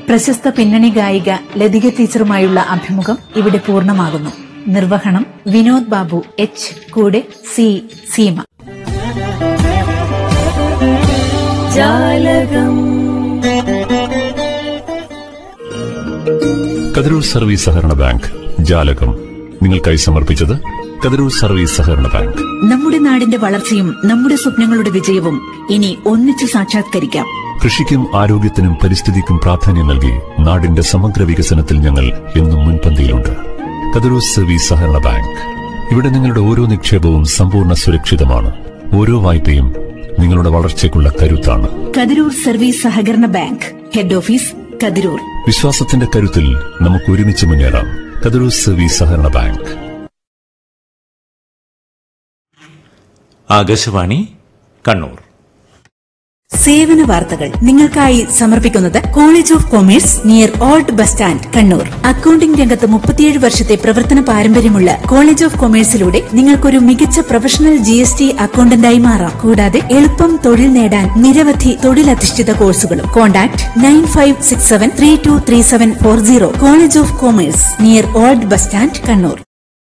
പ്രശസ്ത പിന്നണി ഗായിക ലതിക ടീച്ചറുമായുള്ള അഭിമുഖം ഇവിടെ പൂർണ്ണമാകുന്നു നിർവഹണം വിനോദ് ബാബു എച്ച് കൂടെ സി സീമ കതിരൂർ സർവീസ് സഹകരണ ബാങ്ക് ജാലകം നിങ്ങൾക്കായി സമർപ്പിച്ചത് കതിരൂർ സർവീസ് സഹകരണ ബാങ്ക് നമ്മുടെ നാടിന്റെ വളർച്ചയും നമ്മുടെ സ്വപ്നങ്ങളുടെ വിജയവും ഇനി ഒന്നിച്ചു സാക്ഷാത്കരിക്കാം കൃഷിക്കും ആരോഗ്യത്തിനും പരിസ്ഥിതിക്കും പ്രാധാന്യം നൽകി നാടിന്റെ സമഗ്ര വികസനത്തിൽ ഞങ്ങൾ എന്നും മുൻപന്തിയിലുണ്ട് കതിരൂർ സർവീസ് സഹകരണ ബാങ്ക് ഇവിടെ നിങ്ങളുടെ ഓരോ നിക്ഷേപവും സമ്പൂർണ്ണ സുരക്ഷിതമാണ് ഓരോ വായ്പയും നിങ്ങളുടെ വളർച്ചയ്ക്കുള്ള കരുത്താണ് കതിരൂർ സർവീസ് സഹകരണ ബാങ്ക് ഹെഡ് ഓഫീസ് കതിരൂർ വിശ്വാസത്തിന്റെ കരുത്തിൽ നമുക്ക് ഒരുമിച്ച് മുന്നേറാം കതിരൂർ സർവീസ് സഹകരണ ബാങ്ക് ആകാശവാണി കണ്ണൂർ സേവന വാർത്തകൾ നിങ്ങൾക്കായി സമർപ്പിക്കുന്നത് college of commerce near old bus stand Kannur accounting രംഗത്ത് മുപ്പത്തിയേഴ് വർഷത്തെ പ്രവർത്തന പാരമ്പര്യമുള്ള കോളേജ് ഓഫ് കൊമേഴ്സിലൂടെ നിങ്ങൾക്കൊരു മികച്ച പ്രൊഫഷണൽ ജി എസ് ടി അക്കൌണ്ടന്റായി മാറാം കൂടാതെ എളുപ്പം തൊഴിൽ നേടാൻ നിരവധി തൊഴിലധിഷ്ഠിത കോഴ്സുകളും contact nine five six seven three two three seven four zero college of commerce near old bus stand Kannur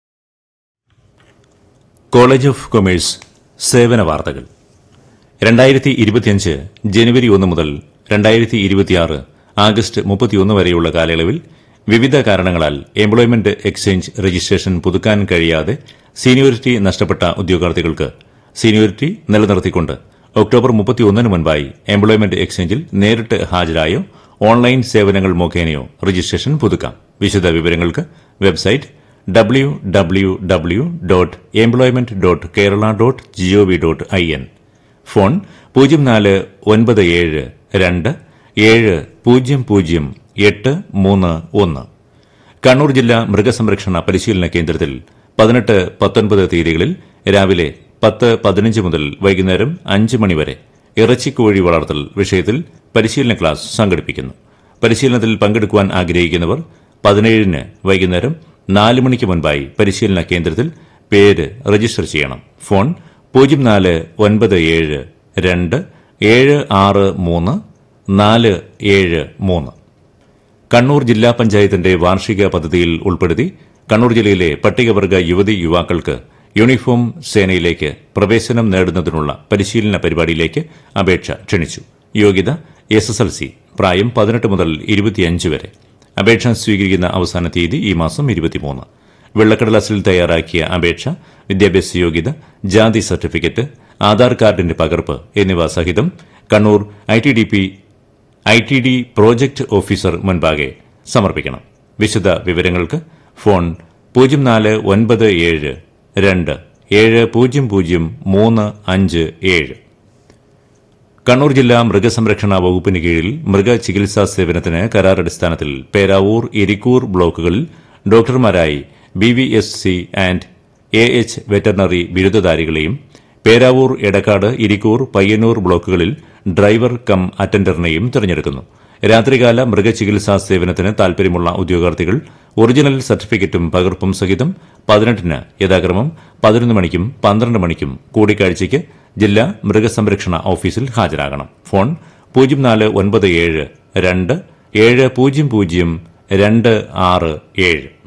college of commerce സേവന വാർത്തകൾ രണ്ടായിരത്തി ഇരുപത്തിയഞ്ച് ജനുവരി ഒന്ന് മുതൽ രണ്ടായിരത്തി ഇരുപത്തിയാറ് ആഗസ്റ്റ് മുപ്പത്തിയൊന്ന് വരെയുള്ള കാലയളവിൽ വിവിധ കാരണങ്ങളാൽ എംപ്ലോയ്മെന്റ് എക്സ്ചേഞ്ച് രജിസ്ട്രേഷൻ പുതുക്കാൻ കഴിയാതെ സീനിയോറിറ്റി നഷ്ടപ്പെട്ട ഉദ്യോഗാർത്ഥികൾക്ക് സീനിയോറിറ്റി നിലനിർത്തിക്കൊണ്ട് ഒക്ടോബർ മുപ്പത്തിയൊന്നിന് മുൻപായി എംപ്ലോയ്മെന്റ് എക്സ്ചേഞ്ചിൽ നേരിട്ട് ഹാജരായോ ഓൺലൈൻ സേവനങ്ങൾ മുഖേനയോ രജിസ്ട്രേഷൻ പുതുക്കാം വിശദ വിവരങ്ങൾക്ക് website W W W dot employment dot Kerala dot gov dot I N phone പൂജ്യം നാല് ഒൻപത് ഏഴ് രണ്ട് ഏഴ് പൂജ്യം പൂജ്യം എട്ട് മൂന്ന് ഒന്ന് കണ്ണൂർ ജില്ലാ മൃഗസംരക്ഷണ പരിശീലന കേന്ദ്രത്തിൽ പതിനെട്ട് പത്തൊൻപത് തീയതികളിൽ രാവിലെ പത്ത് പതിനഞ്ച് മുതൽ വൈകുന്നേരം അഞ്ച് മണിവരെ ഇറച്ചിക്കോഴി വളർത്തൽ വിഷയത്തിൽ പരിശീലന ക്ലാസ് സംഘടിപ്പിക്കുന്നു പരിശീലനത്തിൽ പങ്കെടുക്കുവാൻ ആഗ്രഹിക്കുന്നവർ പതിനേഴിന് വൈകുന്നേരം നാല് മണിക്ക് മുൻപായി പരിശീലന കേന്ദ്രത്തിൽ പേര് രജിസ്റ്റർ ചെയ്യണം ഫോൺ പൂജ്യം നാല് ഒൻപത് ഏഴ് രണ്ട് ഏഴ് ആറ് മൂന്ന് നാല് ഏഴ് മൂന്ന് കണ്ണൂർ ജില്ലാ പഞ്ചായത്തിന്റെ വാർഷിക പദ്ധതിയിൽ ഉൾപ്പെടുത്തി കണ്ണൂർ ജില്ലയിലെ പട്ടികവർഗ യുവതി യുവാക്കൾക്ക് യൂണിഫോം സേനയിലേക്ക് പ്രവേശനം നേടുന്നതിനുള്ള പരിശീലന പരിപാടിയിലേക്ക് അപേക്ഷ ക്ഷണിച്ചു യോഗ്യത എസ് എസ് എൽ സി പ്രായം പതിനെട്ട് മുതൽ ഇരുപത്തിയഞ്ച് വരെ അപേക്ഷ സ്വീകരിക്കുന്ന അവസാന തീയതി ഈ മാസം ഇരുപത്തിമൂന്ന് വെള്ളക്കടലാസിൽ തയ്യാറാക്കിയ അപേക്ഷ വിദ്യാഭ്യാസ യോഗ്യത ജാതി സർട്ടിഫിക്കറ്റ് ആധാർ കാർഡിന്റെ പകർപ്പ് എന്നിവ സഹിതം Kannur I T D P I T D project officer മുൻപാകെ സമർപ്പിക്കണം വിശദ വിവരങ്ങൾക്ക് ഫോൺ പൂജ്യം നാല് ഒൻപത് ഏഴ് രണ്ട് ഏഴ് പൂജ്യം പൂജ്യം മൂന്ന് അഞ്ച് ഏഴ് കണ്ണൂർ ജില്ലാ മൃഗസംരക്ഷണ വകുപ്പിന് കീഴിൽ മൃഗചികിത്സാ സേവനത്തിന് കരാർ അടിസ്ഥാനത്തിൽ പേരാവൂർ എരിക്കൂർ ബ്ലോക്കുകളിൽ ഡോക്ടർമാരായി B V S C and A H veterinary ബിരുദധാരികളെയും പേരാവൂർ എടക്കാട് ഇരിക്കൂർ പയ്യന്നൂർ ബ്ലോക്കുകളിൽ ഡ്രൈവർ കം അറ്റൻഡറിനെയും തിരഞ്ഞെടുക്കുന്നു രാത്രികാല മൃഗചികിത്സാ സേവനത്തിന് താൽപര്യമുള്ള ഉദ്യോഗാർത്ഥികൾ ഒറിജിനൽ സർട്ടിഫിക്കറ്റും പകർപ്പും സഹിതം പതിനെട്ടിന് യഥാക്രമം പതിനൊന്ന് മണിക്കും പന്ത്രണ്ട് മണിക്കും കൂടിക്കാഴ്ചയ്ക്ക് ജില്ലാ മൃഗസംരക്ഷണ ഓഫീസിൽ ഹാജരാകണം ഫോൺ പൂജ്യം നാല് ഒൻപത് ഏഴ് രണ്ട് ഏഴ് പൂജ്യം പൂജ്യം രണ്ട് ആറ് ഏഴ്